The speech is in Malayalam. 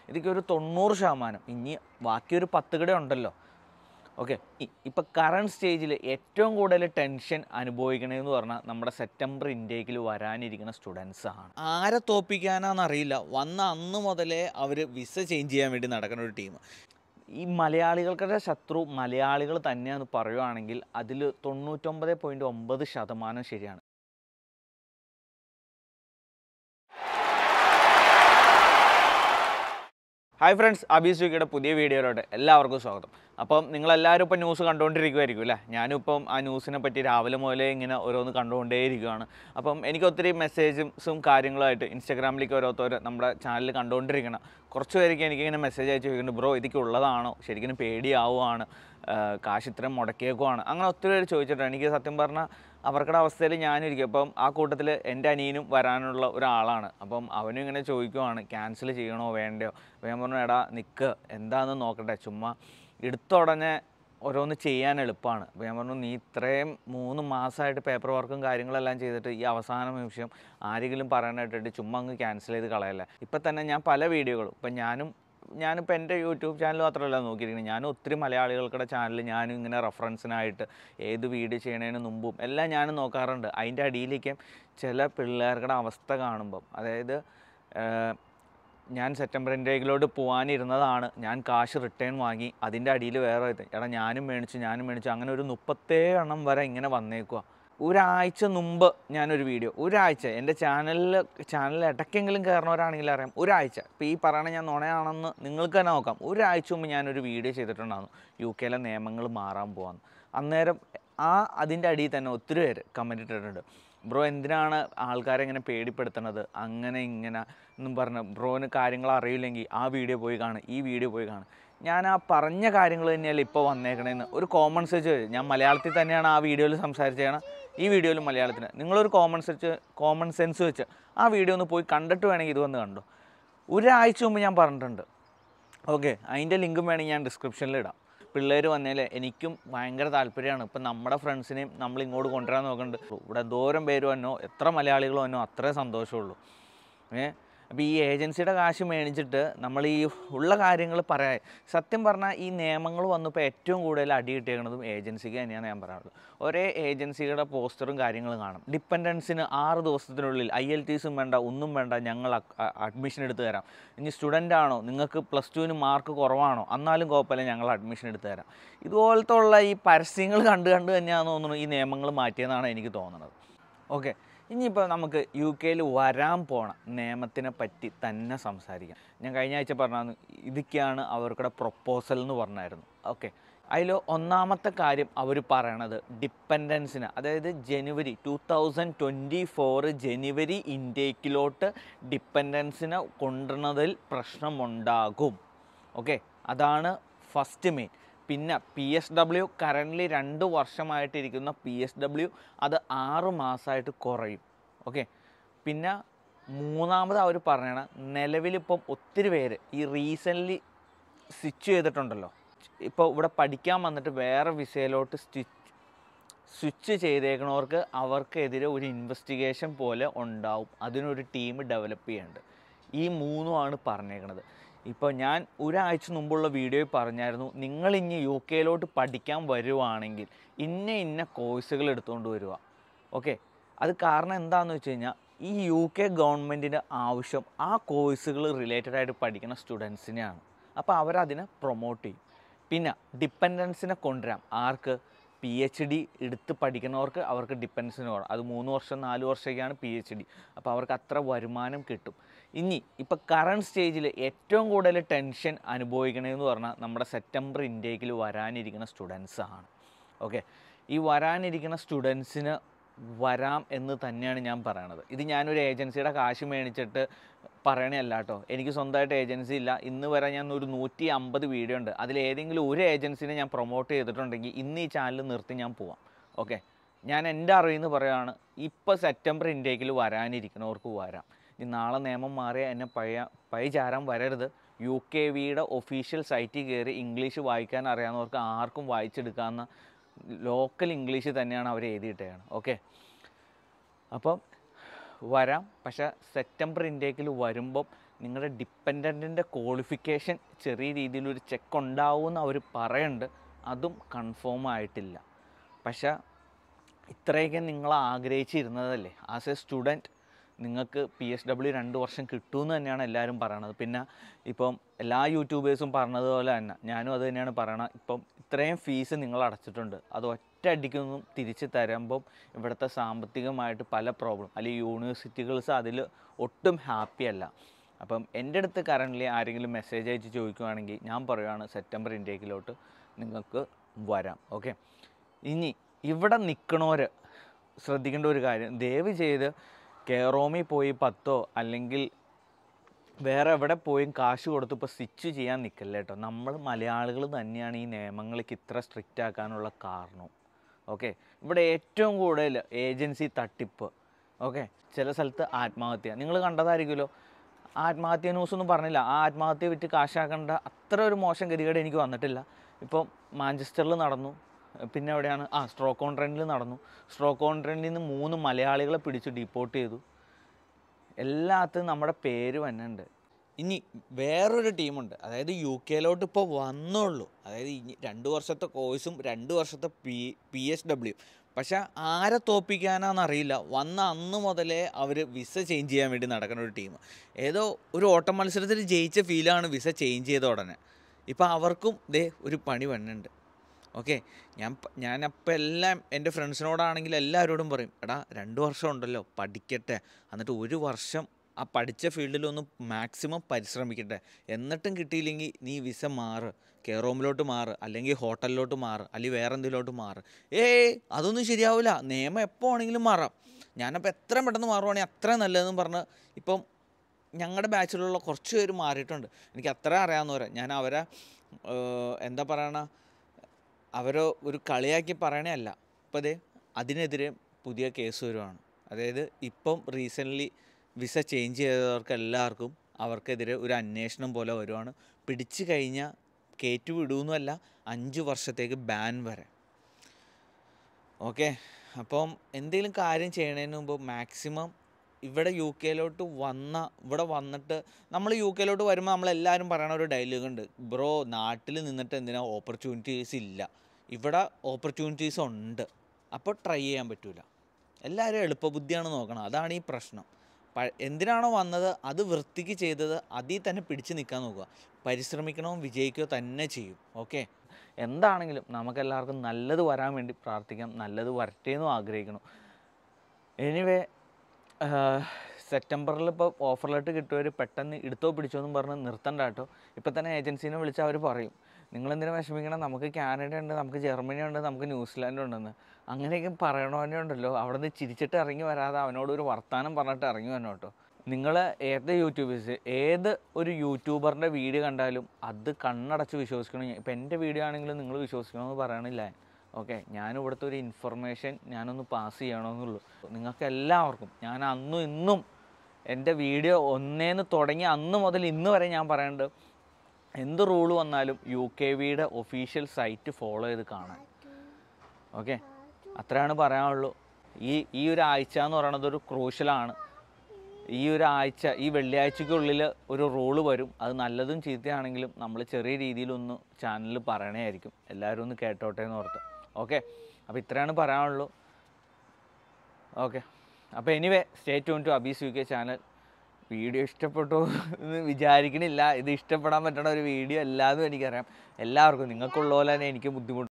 ഇതൊക്കെ ഒരു തൊണ്ണൂറ് ശതമാനം ഇനി ബാക്കി ഒരു പത്ത് കിട ഉണ്ടല്ലോ ഓക്കെ ഇപ്പം കറണ്ട് സ്റ്റേജിൽ ഏറ്റവും കൂടുതൽ ടെൻഷൻ അനുഭവിക്കണമെന്ന് പറഞ്ഞാൽ നമ്മുടെ സെപ്റ്റംബർ ഇൻടേക്കിൽ വരാനിരിക്കുന്ന സ്റ്റുഡൻസ് ആണ് ആരെ തോപ്പിക്കാനാന്ന് അറിയില്ല വന്ന അന്ന് മുതലേ അവർ വിസ ചേഞ്ച് ചെയ്യാൻ വേണ്ടി നടക്കുന്ന ഒരു ടീം ഈ മലയാളികൾക്കുടെ ശത്രു മലയാളികൾ തന്നെയാന്ന് പറയുവാണെങ്കിൽ അതിൽ തൊണ്ണൂറ്റൊമ്പത് പോയിൻറ്റ് ഒമ്പത് ശതമാനം ശരിയാണ് ഹായ് ഫ്രണ്ട്സ് അബീസ് വിക്കിയുടെ പുതിയ വീഡിയോയിലോട്ട് എല്ലാവർക്കും സ്വാഗതം അപ്പം നിങ്ങളെല്ലാവരും ഇപ്പം ന്യൂസ് കണ്ടുകൊണ്ടിരിക്കുമായിരിക്കും അല്ലേ ഞാനും ഇപ്പം ആ ന്യൂസിനെ പറ്റി രാവിലെ മുതലേ ഇങ്ങനെ ഓരോന്ന് കണ്ടുകൊണ്ടേയിരിക്കുകയാണ് അപ്പം എനിക്ക് ഒത്തിരി മെസ്സേജസും കാര്യങ്ങളുമായിട്ട് ഇൻസ്റ്റാഗ്രാമിലേക്ക് ഓരോരുത്തർ നമ്മുടെ ചാനൽ കണ്ടുകൊണ്ടിരിക്കണം കുറച്ച് പേർക്ക് എനിക്കിങ്ങനെ മെസ്സേജ് അയച്ചു ചോദിക്കുന്നുണ്ട് ബ്രോ ഇതൊക്കെ ഉള്ളതാണോ ശരിക്കും പേടിയാവുകയാണ് ആഹ് കാശ് ഇത്രയും മുടക്കിയേക്കുവാണ് അങ്ങനെ ഒത്തിരി പേര് ചോദിച്ചിട്ടുണ്ട് എനിക്ക് സത്യം പറഞ്ഞാൽ അവർക്കുടെ അവസ്ഥയിൽ ഞാനിരിക്കും അപ്പം ആ കൂട്ടത്തിൽ എൻ്റെ അനിയനും വരാനുള്ള ഒരാളാണ് അപ്പം അവനും ഇങ്ങനെ ചോദിക്കുവാണ് ക്യാൻസൽ ചെയ്യണോ വേണ്ടയോ അപ്പോൾ ഞാൻ പറഞ്ഞു എടാ നിൽക്ക് എന്താണെന്ന് നോക്കട്ടെ ചുമ്മാ എടുത്ത ഉടനെ ഓരോന്ന് ചെയ്യാൻ എളുപ്പമാണ് അപ്പോൾ ഞാൻ പറഞ്ഞു നീ ഇത്രയും മൂന്ന് മാസമായിട്ട് പേപ്പർ വർക്കും കാര്യങ്ങളെല്ലാം ചെയ്തിട്ട് ഈ അവസാന നിമിഷം ആരെങ്കിലും പറയാനായിട്ടിട്ട് ചുമ്മാ അങ്ങ് ക്യാൻസൽ ചെയ്ത് കളയല്ല ഇപ്പം തന്നെ ഞാൻ പല വീഡിയോകളും ഇപ്പം ഞാനും ഞാനിപ്പോൾ എൻ്റെ യൂട്യൂബ് ചാനൽ മാത്രമല്ല നോക്കിയിരിക്കുന്നത് ഞാനും ഒത്തിരി മലയാളികൾക്കുടെ ചാനൽ ഞാനും ഇങ്ങനെ റെഫറൻസിനായിട്ട് ഏത് വീഡിയോ ചെയ്യണതിന് മുമ്പും എല്ലാം ഞാനും നോക്കാറുണ്ട് അതിൻ്റെ അടിയിലേക്ക് ചില പിള്ളേരുടെ അവസ്ഥ കാണുമ്പം അതായത് ഏഹ്, ഞാൻ സെപ്റ്റംബർ ഇൻടേക്കിലോട്ട് പോകാനിരുന്നതാണ് ഞാൻ കാശ് റിട്ടേൺ വാങ്ങി അതിൻ്റെ അടിയിൽ വേറെ ഇത് എടാ ഞാനും മേടിച്ചു ഞാനും മേടിച്ചു അങ്ങനെ ഒരു മുപ്പത്തേഴ് എണ്ണം വരെ ഇങ്ങനെ വന്നേക്കുക ഒരാഴ്ച മുമ്പ് ഞാനൊരു വീഡിയോ ഒരാഴ്ച എൻ്റെ ചാനലിൽ ചാനലിൽ ഇടയ്ക്കെങ്കിലും കയറുന്നവരാണെങ്കിൽ അറിയാം ഒരാഴ്ച ഇപ്പോൾ ഈ പറയണ ഞാൻ നുണയാണെന്ന് നിങ്ങൾക്ക് തന്നെ നോക്കാം ഒരാഴ്ച മുമ്പ് ഞാനൊരു വീഡിയോ ചെയ്തിട്ടുണ്ടായിരുന്നു യു കെയിലെ നിയമങ്ങൾ മാറാൻ പോകാമെന്ന് അന്നേരം ആ അതിൻ്റെ അടിയിൽ തന്നെ ഒത്തിരി പേര് കമൻറ്റ് ഇട്ടിട്ടുണ്ട് ബ്രോ എന്തിനാണ് ആൾക്കാരെ ഇങ്ങനെ പേടിപ്പെടുത്തണത് അങ്ങനെ ഇങ്ങനെ എന്നും പറഞ്ഞ് ബ്രോന് കാര്യങ്ങൾ അറിയില്ലെങ്കിൽ ആ വീഡിയോ പോയി കാണും ഈ വീഡിയോ പോയി കാണും ഞാൻ ആ പറഞ്ഞ കാര്യങ്ങൾ തന്നെയല്ല ഇപ്പോൾ വന്നേക്കണേന്ന് ഒരു കോമൺ സെർച്ച് ഞാൻ മലയാളത്തിൽ തന്നെയാണ് ആ വീഡിയോയിൽ സംസാരിച്ചതാണ് ഈ വീഡിയോയിൽ മലയാളത്തിന് നിങ്ങളൊരു കോമൺ സെർച്ച് കോമൺ സെൻസ് വെച്ച് ആ വീഡിയോ ഒന്ന് പോയി കണ്ടിട്ട് വേണമെങ്കിൽ ഇത് വന്ന് കണ്ടോ ഒരാഴ്ച മുമ്പ് ഞാൻ പറഞ്ഞിട്ടുണ്ട് ഓക്കെ അതിൻ്റെ ലിങ്കും വേണമെങ്കിൽ ഞാൻ ഡിസ്ക്രിപ്ഷനിൽ ഇടാം പിള്ളേർ വന്നേലേ എനിക്കും ഭയങ്കര താല്പര്യമാണ് ഇപ്പം നമ്മുടെ ഫ്രണ്ട്സിനെയും നമ്മൾ ഇങ്ങോട്ട് കൊണ്ടുവരാൻ നോക്കുന്നുണ്ട് ഇവിടെ എന്തോരം പേര് വന്നോ എത്ര മലയാളികൾ വന്നോ അത്രേ സന്തോഷമുള്ളൂ ഏ അപ്പോൾ ഈ ഏജൻസിയുടെ കാശ് മേടിച്ചിട്ട് നമ്മൾ ഈ ഉള്ള കാര്യങ്ങൾ പറയാൻ സത്യം പറഞ്ഞാൽ ഈ നിയമങ്ങൾ വന്നപ്പോൾ ഏറ്റവും കൂടുതൽ അടി കിട്ടിയേക്കുന്നതും ഏജൻസിക്ക് തന്നെയാണ് ഞാൻ പറയാനുള്ളത് ഒരേ ഏജൻസിയുടെ പോസ്റ്ററും കാര്യങ്ങളും കാണും ഡിപ്പെൻഡൻസിന് ആറ് ദിവസത്തിനുള്ളിൽ ഐ എൽ ടീസും വേണ്ട ഒന്നും വേണ്ട ഞങ്ങൾ അഡ്മിഷൻ എടുത്ത് തരാം ഇനി സ്റ്റുഡൻ്റ് ആണോ നിങ്ങൾക്ക് പ്ലസ് ടുവിന് മാർക്ക് കുറവാണോ എന്നാലും കുഴപ്പമില്ല ഞങ്ങൾ അഡ്മിഷൻ എടുത്ത് തരാം ഇതുപോലത്തെ ഉള്ള ഈ പരസ്യങ്ങൾ കണ്ട് കണ്ട് തന്നെയാണെന്ന് തോന്നുന്നു ഈ നിയമങ്ങൾ മാറ്റിയെന്നാണ് എനിക്ക് തോന്നുന്നത് ഓക്കെ ഇനിയിപ്പോൾ നമുക്ക് യു കെയിൽ വരാൻ പോണ നിയമത്തിനെ പറ്റി തന്നെ സംസാരിക്കാം ഞാൻ കഴിഞ്ഞ ആഴ്ച പറഞ്ഞു ഇതൊക്കെയാണ് അവർക്കുടെ പ്രൊപ്പോസൽ എന്ന് പറഞ്ഞായിരുന്നു ഓക്കെ അതിൽ ഒന്നാമത്തെ കാര്യം അവർ പറയണത് ഡിപ്പെൻഡൻസിന് അതായത് ജനുവരി ടു തൗസൻഡ് ട്വൻറ്റി ഫോറ് ജനുവരി ഇൻടേക്കിലോട്ട് ഡിപ്പെൻഡൻസിനെ കൊണ്ടുവരുന്നതിൽ പ്രശ്നമുണ്ടാകും ഓക്കെ അതാണ് ഫസ്റ്റ് മെയിൻ പിന്നെ പി എസ് ഡബ്ല്യു കറൻ്റ്ലി രണ്ട് വർഷമായിട്ടിരിക്കുന്ന പി എസ് ഡബ്ല്യു അത് ആറ് മാസമായിട്ട് കുറയും ഓക്കെ പിന്നെ മൂന്നാമത് അവർ പറയണ നിലവിലിപ്പം ഒത്തിരി പേര് ഈ റീസെൻ്റ്ലി സ്വിച്ച് ചെയ്തിട്ടുണ്ടല്ലോ ഇപ്പോൾ ഇവിടെ പഠിക്കാൻ വന്നിട്ട് വേറെ വിസയിലോട്ട് സ്റ്റിച്ച് സ്വിച്ച് ചെയ്തേക്കണവർക്ക് അവർക്കെതിരെ ഒരു ഇൻവെസ്റ്റിഗേഷൻ പോലെ ഉണ്ടാവും അതിനൊരു ടീം ഡെവലപ്പ് ചെയ്യുന്നുണ്ട് ഈ മൂന്നുമാണ് പറഞ്ഞേക്കണത് ഇപ്പോൾ ഞാൻ ഒരാഴ്ച മുമ്പുള്ള വീഡിയോയിൽ പറഞ്ഞായിരുന്നു നിങ്ങൾ ഇനി യു കെയിലോട്ട് പഠിക്കാൻ വരുവാണെങ്കിൽ ഇന്ന ഇന്ന കോഴ്സുകൾ എടുത്തുകൊണ്ട് വരിക ഓക്കെ അത് കാരണം എന്താണെന്ന് വെച്ച് കഴിഞ്ഞാൽ ഈ യു കെ ഗവൺമെൻറ്റിൻ്റെ ആവശ്യം ആ കോഴ്സുകൾ റിലേറ്റഡ് ആയിട്ട് പഠിക്കുന്ന സ്റ്റുഡൻസിനെയാണ് അപ്പോൾ അവരതിനെ പ്രൊമോട്ട് ചെയ്യും പിന്നെ ഡിപ്പെൻഡൻസിനെ കൊണ്ടുവരാം ആർക്ക് പി എച്ച് ഡി എടുത്ത് പഠിക്കുന്നവർക്ക് അവർക്ക് ഡിപ്പെൻഡൻസിന് കുറവ് അത് മൂന്ന് വർഷം നാല് വർഷമൊക്കെയാണ് പി എച്ച് ഡി അപ്പോൾ അവർക്ക് അത്ര വരുമാനം കിട്ടും ഇനി ഇപ്പോൾ കറണ്ട് സ്റ്റേജിൽ ഏറ്റവും കൂടുതൽ ടെൻഷൻ അനുഭവിക്കണമെന്ന് പറഞ്ഞാൽ നമ്മുടെ സെപ്റ്റംബർ ഇൻടേക്കിൽ വരാനിരിക്കുന്ന സ്റ്റുഡൻസ് ആണ് ഓക്കെ ഈ വരാനിരിക്കുന്ന സ്റ്റുഡൻസിന് വരാം എന്ന് തന്നെയാണ് ഞാൻ പറയണത് ഇത് ഞാനൊരു ഏജൻസിയുടെ കാശ് മേടിച്ചിട്ട് പറയണല്ല കേട്ടോ എനിക്ക് സ്വന്തമായിട്ട് ഏജൻസി ഇല്ല ഇന്ന് വരെ ഞാൻ ഒരു നൂറ്റി അമ്പത് വീഡിയോ ഉണ്ട് അതിൽ ഏതെങ്കിലും ഒരു ഏജൻസിനെ ഞാൻ പ്രൊമോട്ട് ചെയ്തിട്ടുണ്ടെങ്കിൽ ഇന്ന് ഈ ചാനൽ നിർത്തി ഞാൻ പോവാം ഓക്കെ ഞാൻ എൻ്റെ അറിവിൽ നിന്ന് പറയുകയാണ് ഇപ്പോൾ സെപ്റ്റംബർ ഇൻടേക്കിൽ വരാനിരിക്കുന്നവർക്ക് വരാം ഇനി നാളെ നിയമം മാറിയാൽ എന്നെ പഴയ പഴയ ചാരം വരരുത് യു കെ വിയുടെ ഒഫീഷ്യൽ സൈറ്റിൽ കയറി ഇംഗ്ലീഷ് വായിക്കാൻ അറിയാവുന്നവർക്ക് ആർക്കും വായിച്ചെടുക്കാവുന്ന ലോക്കൽ ഇംഗ്ലീഷ് തന്നെയാണ് അവർ എഴുതിയിട്ടാണ് ഓക്കെ അപ്പം വരാം പക്ഷേ സെപ്റ്റംബർ ഇൻടേക്കിൽ വരുമ്പം നിങ്ങളുടെ ഡിപ്പെൻഡൻറ്റിൻ്റെ ക്വാളിഫിക്കേഷൻ ചെറിയ രീതിയിലൊരു ചെക്ക് ഉണ്ടാവുമെന്ന് അവർ പറയുന്നുണ്ട് അതും കൺഫേം ആയിട്ടില്ല പക്ഷേ ഇത്രയൊക്കെ നിങ്ങൾ ആഗ്രഹിച്ചിരുന്നതല്ലേ ആസ് എ സ്റ്റുഡൻറ്റ് നിങ്ങൾക്ക് പി എസ് ഡബ്ല്യു രണ്ട് വർഷം കിട്ടുമെന്ന് തന്നെയാണ് എല്ലാവരും പറയണത് പിന്നെ ഇപ്പം എല്ലാ യൂട്യൂബേഴ്സും പറഞ്ഞതുപോലെ തന്നെ ഞാനും അത് തന്നെയാണ് പറയണത് ഇപ്പം ഇത്രയും ഫീസ് നിങ്ങൾ അടച്ചിട്ടുണ്ട് അത് ഒറ്റ അടിക്കൊന്നും തിരിച്ച് തരുമ്പം ഇവിടുത്തെ സാമ്പത്തികമായിട്ട് പല പ്രോബ്ലം അല്ലെങ്കിൽ യൂണിവേഴ്സിറ്റികൾസ് അതിൽ ഒട്ടും ഹാപ്പി അല്ല അപ്പം എൻ്റെ അടുത്ത് കറൻ്റ്ലി ആരെങ്കിലും മെസ്സേജ് അയച്ച് ചോദിക്കുവാണെങ്കിൽ ഞാൻ പറയുവാണ് സെപ്റ്റംബർ ഇൻടേക്കിലോട്ട് നിങ്ങൾക്ക് വരാം ഓക്കെ ഇനി ഇവിടെ നിൽക്കണവർ ശ്രദ്ധിക്കേണ്ട ഒരു കാര്യം ദയവ് ചെയ്ത് കെയറോമിൽ പോയി പത്തോ അല്ലെങ്കിൽ വേറെ എവിടെ പോയും കാശ് കൊടുത്ത് ഇപ്പോൾ സ്റ്റിച്ച് ചെയ്യാൻ നിൽക്കല്ല കേട്ടോ നമ്മൾ മലയാളികൾ തന്നെയാണ് ഈ നിയമങ്ങൾക്ക് ഇത്ര സ്ട്രിക്റ്റ് ആക്കാനുള്ള കാരണവും ഓക്കെ ഇവിടെ ഏറ്റവും കൂടുതൽ ഏജൻസി തട്ടിപ്പ് ഓക്കെ ചില സ്ഥലത്ത് ആത്മഹത്യ നിങ്ങൾ കണ്ടതായിരിക്കുമല്ലോ ആത്മഹത്യ ന്യൂസ് ഒന്നും പറഞ്ഞില്ല ആ ആത്മഹത്യ വിറ്റ് കാശാക്കേണ്ട അത്ര ഒരു മോശം ഗതികേട് എനിക്ക് വന്നിട്ടില്ല ഇപ്പം മാഞ്ചസ്റ്ററിൽ നടന്നു പിന്നെ എവിടെയാണ് ആ സ്ട്രോക്ക് ഓൺ ട്രെൻഡിൽ നടന്നു സ്ട്രോക്ക് ഓൺ ട്രെൻഡിൽ നിന്ന് മൂന്ന് മലയാളികളെ പിടിച്ച് ഡിപ്പോർട്ട് ചെയ്തു എല്ലാത്തിനും നമ്മുടെ പേര് വന്നുണ്ട് ഇനി വേറൊരു ടീമുണ്ട് അതായത് യു കെയിലോട്ട് ഇപ്പോൾ വന്നുള്ളൂ അതായത് ഇനി രണ്ട് വർഷത്തെ കോഴ്സും രണ്ട് വർഷത്തെ പി പി എസ് ഡബ്ല്യു പക്ഷെ ആരെ തോപ്പിക്കാനാണെന്ന് അറിയില്ല വന്ന അന്ന് മുതലേ അവർ വിസ ചേഞ്ച് ചെയ്യാൻ വേണ്ടി നടക്കുന്ന ഒരു ടീം ഏതോ ഒരു ഓട്ട മത്സരത്തിൽ ജയിച്ച ഫീലാണ് വിസ ചേഞ്ച് ചെയ്ത ഉടനെ ഇപ്പം അവർക്കും ദേ ഒരു പണി വന്നുണ്ട് ഓക്കെ ഞാൻ പ- ഞാൻ അപ്പം എല്ലാം എൻ്റെ ഫ്രണ്ട്സിനോടാണെങ്കിൽ എല്ലാവരോടും പറയും എടാ രണ്ട് വർഷം ഉണ്ടല്ലോ പഠിക്കട്ടെ എന്നിട്ട് ഒരു വർഷം ആ പഠിച്ച ഫീൽഡിലൊന്ന് മാക്സിമം പരിശ്രമിക്കട്ടെ എന്നിട്ടും കിട്ടിയില്ലെങ്കിൽ നീ വിസ മാറ് കെയർ റൂമിലോട്ട് മാറ് അല്ലെങ്കിൽ ഹോട്ടലിലോട്ട് മാറ് അല്ലെങ്കിൽ വേറെ എന്തെങ്കിലോട്ട് മാറ് ഏയ് അതൊന്നും ശരിയാവില്ല നിയമം എപ്പോൾ ആണെങ്കിലും മാറാം ഞാനപ്പോൾ എത്രയും പെട്ടെന്ന് മാറുവാണെങ്കിൽ അത്രയും നല്ലതെന്ന് പറഞ്ഞ് ഇപ്പം ഞങ്ങളുടെ ബാച്ചിലുള്ള കുറച്ച് പേര് മാറിയിട്ടുണ്ട് എനിക്ക് അത്ര അറിയാവുന്നവരെ ഞാൻ അവരെ ഏഹ്, എന്താ പറയണ അവരെ ഒരു കളിയാക്കി പറയണേ അല്ല അപ്പോൾ അതെ അതിനെതിരെ പുതിയ കേസ് വരുവാണ് അതായത് ഇപ്പം റീസെൻ്റ്ലി വിസ ചേഞ്ച് ചെയ്തവർക്ക് എല്ലാവർക്കും അവർക്കെതിരെ ഒരു അന്വേഷണം പോലെ വരുവാണ് പിടിച്ചു കഴിഞ്ഞാൽ കയറ്റി വിടുമെന്നല്ല അഞ്ച് വർഷത്തേക്ക് ബാൻ വരെ ഓക്കെ അപ്പം എന്തെങ്കിലും കാര്യം ചെയ്യണതിന് മുമ്പ് മാക്സിമം ഇവിടെ യു കെയിലോട്ട് വന്ന ഇവിടെ വന്നിട്ട് നമ്മൾ യു കെയിലോട്ട് വരുമ്പോൾ നമ്മളെല്ലാവരും പറയണ ഒരു ഡയലോഗ് ഉണ്ട് ബ്രോ നാട്ടിൽ നിന്നിട്ട് എന്തിനാ ഓപ്പർച്യൂണിറ്റീസ് ഇല്ല ഇവിടെ ഓപ്പർച്യൂണിറ്റീസ് ഉണ്ട് അപ്പോൾ ട്രൈ ചെയ്യാൻ പറ്റൂല എല്ലാവരും എളുപ്പബുദ്ധിയാണ് നോക്കണം അതാണ് ഈ പ്രശ്നം പ- എന്തിനാണോ വന്നത് അത് വൃത്തിക്ക് ചെയ്തത് അതിൽ തന്നെ പിടിച്ചു നിൽക്കാൻ നോക്കുക പരിശ്രമിക്കണോ വിജയിക്കുകയോ തന്നെ ചെയ്യും ഓക്കെ എന്താണെങ്കിലും നമുക്കെല്ലാവർക്കും നല്ലത് വരാൻ വേണ്ടി പ്രാർത്ഥിക്കാം നല്ലത് വരട്ടെ എന്നും ആഗ്രഹിക്കണം എനിവേ സെപ്റ്റംബറിൽ ഇപ്പോൾ ഓഫർ ലെറ്റർ കിട്ടുവർ പെട്ടെന്ന് എടുത്തോ പിടിച്ചോ എന്നും പറഞ്ഞ് നിർത്തണ്ട കേട്ടോ ഇപ്പം തന്നെ ഏജൻസീനെ വിളിച്ചാൽ അവർ പറയും നിങ്ങളെന്തിനാ വിഷമിക്കണം നമുക്ക് കാനഡ ഉണ്ട് നമുക്ക് ജർമ്മനി ഉണ്ട് നമുക്ക് ന്യൂസിലാൻഡ് ഉണ്ടെന്ന് അങ്ങനെയൊക്കെ പറയണവനെ ഉണ്ടല്ലോ അവിടെ നിന്ന് ചിരിച്ചിട്ട് ഇറങ്ങി വരാതെ അവനോട് ഒരു വർത്തമാനം പറഞ്ഞിട്ട് ഇറങ്ങി വന്നു കേട്ടോ നിങ്ങൾ ഏത് യൂട്യൂബേഴ്സ് ഏത് ഒരു യൂട്യൂബറിൻ്റെ വീഡിയോ കണ്ടാലും അത് കണ്ണടച്ച് വിശ്വസിക്കണം ഇപ്പം എൻ്റെ വീഡിയോ ആണെങ്കിലും നിങ്ങൾ വിശ്വസിക്കണമെന്ന് പറയണില്ല ഓക്കെ ഞാൻ ഇവിടുത്തെ ഒരു ഇൻഫർമേഷൻ ഞാനൊന്ന് പാസ് ചെയ്യണമെന്നുള്ളൂ നിങ്ങൾക്ക് എല്ലാവർക്കും ഞാൻ അന്നും ഇന്നും എൻ്റെ വീഡിയോ ഒന്നേന്ന് തുടങ്ങി അന്ന് മുതൽ ഇന്ന് വരെ ഞാൻ പറയുന്നുണ്ട് എന്ത് റൂൾ വന്നാലും യു കെ വിയുടെ ഒഫീഷ്യൽ സൈറ്റ് ഫോളോ ചെയ്ത് കാണാൻ ഓക്കെ അത്രയാണ് പറയാനുള്ളൂ ഈ ഈ ഒരു ആഴ്ച എന്ന് പറയുന്നത് ഒരു ക്രൂഷ്യലാണ് ഈ ഒരു ആഴ്ച ഈ വെള്ളിയാഴ്ചക്കുള്ളിൽ ഒരു റൂള് വരും അത് നല്ലതും ചീത്തയാണെങ്കിലും നമ്മൾ ചെറിയ രീതിയിലൊന്ന് ചാനലിൽ പറയണേ ആയിരിക്കും എല്ലാവരും ഒന്ന് കേട്ടോട്ടെ എന്ന് ഓർത്ത് ഓക്കെ അപ്പോൾ ഇത്രയാണ് പറയാനുള്ളൂ ഓക്കെ അപ്പോൾ anyway stay tune to Abee's U K channel video ഇഷ്ടപ്പെട്ടു എന്ന് വിചാരിക്കണില്ല ഇത് ഇഷ്ടപ്പെടാൻ പറ്റുന്ന ഒരു വീഡിയോ അല്ലാതും എനിക്കറിയാം എല്ലാവർക്കും നിങ്ങൾക്കുള്ള പോലെ തന്നെ എനിക്ക് ബുദ്ധിമുട്ട്